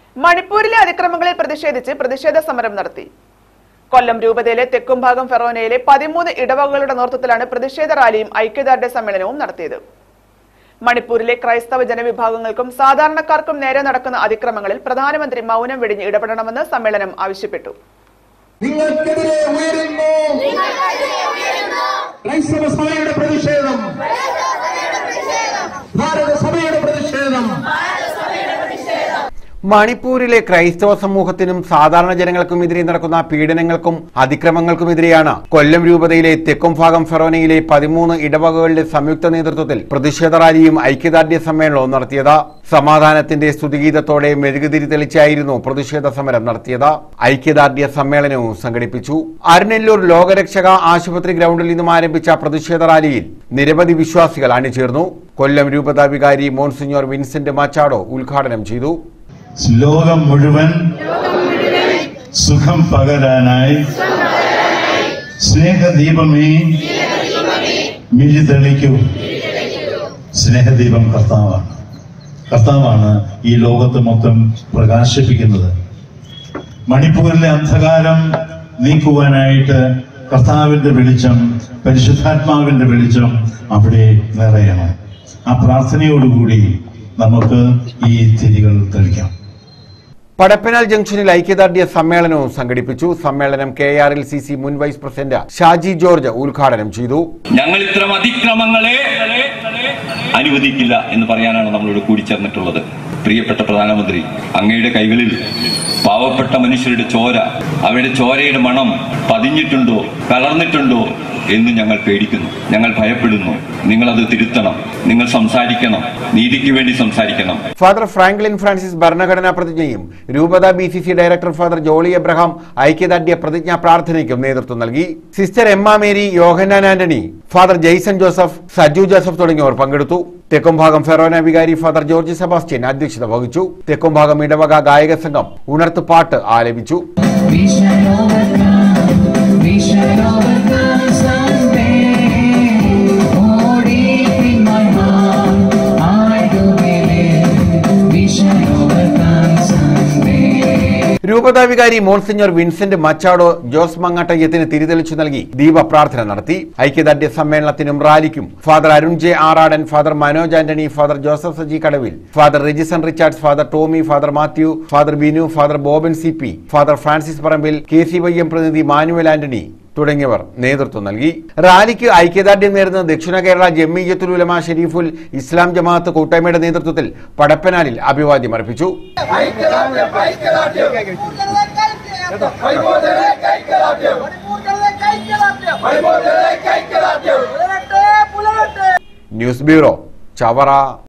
മണിപ്പൂരിലെ അതിക്രമങ്ങളിൽ പ്രതിഷേധിച്ച് പ്രതിഷേധ സമരം നടത്തി കൊല്ലം രൂപതയിലെ തെക്കുംഭാഗം ഫെറോനയിലെ പതിമൂന്ന് ഇടവകകളുടെ നേതൃത്വത്തിലാണ് പ്രതിഷേധ റാലിയും ഐക്യദാർഢ്യ സമ്മേളനവും നടത്തിയത് മണിപ്പൂരിലെ ക്രൈസ്തവ ജനവിഭാഗങ്ങൾക്കും സാധാരണക്കാർക്കും നേരെ നടക്കുന്ന അതിക്രമങ്ങളിൽ പ്രധാനമന്ത്രി മൗനം വെടിഞ്ഞ് ഇടപെടണമെന്ന് സമ്മേളനം ആവശ്യപ്പെട്ടു നിങ്ങൾക്കെതിരെ ഉയരുന്നു ക്രൈസ്തവ സഭയുടെ പ്രതിഷേധം ഭാരത സഭയുടെ പ്രതിഷേധം മണിപ്പൂരിലെ ക്രൈസ്തവ സമൂഹത്തിനും സാധാരണ ജനങ്ങൾക്കുമെതിരെ നടക്കുന്ന പീഡനങ്ങൾക്കും അതിക്രമങ്ങൾക്കുമെതിരെയാണ് കൊല്ലം രൂപതയിലെ തെക്കും ഭാഗം ഫെറോനയിലെ പതിമൂന്ന് ഇടവകകളുടെ സംയുക്ത നേതൃത്വത്തിൽ പ്രതിഷേധ റാലിയും ഐക്യദാർഢ്യ സമ്മേളനവും നടത്തിയത് സമാധാനത്തിന്റെ സ്തുതിഗീതത്തോടെ മെഴുകുതിരി തെളിച്ചായിരുന്നു പ്രതിഷേധ സമരം നടത്തിയത് ഐക്യദാർഢ്യ സമ്മേളനവും സംഘടിപ്പിച്ചു അരുണെല്ലൂർ ലോകരക്ഷക ആശുപത്രി ഗ്രൗണ്ടിൽ നിന്നും ആരംഭിച്ച പ്രതിഷേധ റാലിയിൽ നിരവധി വിശ്വാസികൾ അണിചേർന്നു കൊല്ലം രൂപതാ വികാരി മോൺസിഞ്ഞോർ വിൻസെന്റ് മാച്ചാടോ ഉദ്ഘാടനം ചെയ്തു ലോകം മുഴുവൻ സുഖം പകരാനായി സ്നേഹദീപമേ മിഴി തെളിക്കൂ സ്നേഹദീപം കർത്താവാണ് കർത്താവാണ് ഈ ലോകത്ത് മൊത്തം പ്രകാശിപ്പിക്കുന്നത് മണിപ്പൂരിലെ അന്ധകാരം നീക്കുവാനായിട്ട് കർത്താവിന്റെ വെളിച്ചം പരിശുദ്ധാത്മാവിന്റെ വെളിച്ചം അവിടെ നിറയണം ആ പ്രാർത്ഥനയോടുകൂടി നമുക്ക് ഈ തിരികൾ തെളിക്കാം പടപ്പനാൽ ജംഗ്ഷനിൽ ഐക്യദാർഢ്യ സമ്മേളനവും സംഘടിപ്പിച്ചു സമ്മേളനം K R L C C മുൻ വൈസ് പ്രസിഡന്റ് ഷാജി ജോർജ് ഉദ്ഘാടനം ചെയ്തു ഞങ്ങൾ ഇത്തരം അതിക്രമങ്ങളെ അനുവദിക്കില്ല എന്ന് പറയാനാണ് നമ്മളോട് കൂടിച്ചേർന്നിട്ടുള്ളത് പ്രിയപ്പെട്ട പ്രധാനമന്ത്രി അങ്ങയുടെ കൈകളിൽ പാവപ്പെട്ട മനുഷ്യരുടെ ചോര അവരുടെ ചോരയുടെ മണം പതിഞ്ഞിട്ടുണ്ടോ കലർന്നിട്ടുണ്ടോ എന്ന് ഞങ്ങൾ പേടിക്കുന്നു ഞങ്ങൾ ഭയപ്പെടുന്നു നിങ്ങളത് തിരുത്തണം നിങ്ങൾ സംസാരിക്കണം നീതിക്ക് വേണ്ടി സംസാരിക്കണം ഫാദർ ഫ്രാങ്ക്ലിൻ ഫ്രാൻസിസ് ഭരണഘടനാ പ്രതിജ്ഞയും രൂപത B C C director father Jolly Abraham ഐക്യദാർഢ്യ പ്രതിജ്ഞാ പ്രാർത്ഥനയ്ക്കും നേതൃത്വം നൽകി സിസ്റ്റർ എമ്മ മേരി യോഹന്നാൻ ആന്റണി ഫാദർ ജെയ്സൺ ജോസഫ് സജു ജോസഫ് തുടങ്ങിയവർ പങ്കെടുത്തു തെക്കുംഭാഗം ഫെറോന വികാരി ഫാദർ ജോർജ് സെബാസ്റ്റ്യൻ അധ്യക്ഷത വഹിച്ചു തെക്കുംഭാഗം ഇടവക ഗായക സംഘം ഉണർത്തുപാട്ട് ആലപിച്ചു We shall overcome, we shall overcome someday. Oh, deep in my heart, I do believe we shall overcome someday. രൂപതാ വികാരി മോൺസിഞ്ഞർ വിൻസെന്റ് മച്ചാടോ ജോസ് മങ്ങാട്ടയ്യത്തിന് തിരിതെളിച്ചു നൽകി ദീപ പ്രാർത്ഥന നടത്തി ഐക്യദാർഢ്യ സമ്മേളനത്തിനും റാലിക്കും father Arun J Aradan father Manoj Antony father Joseph Saji Kadavil father Rejison Richards father Tomy father Mathew father Binu father Boban C P father Francis Parambil K C Y M പ്രതിനിധി മാനുവൽ ആന്റണി തുടങ്ങിയവർ നേതൃത്വം നൽകി റാലിക്ക് ഐക്യദാർഢ്യം നേരുന്ന ദക്ഷിണ കേരള ജമ്മിയത്തുൽ ഉലമ ഷെരീഫുൽ ഇസ്ലാം ജമാഅത്ത് കൂട്ടായ്മയുടെ നേതൃത്വത്തിൽ പടപ്പനാലിൽ അഭിവാദ്യം അർപ്പിച്ചു ന്യൂസ് ബ്യൂറോ ചവറ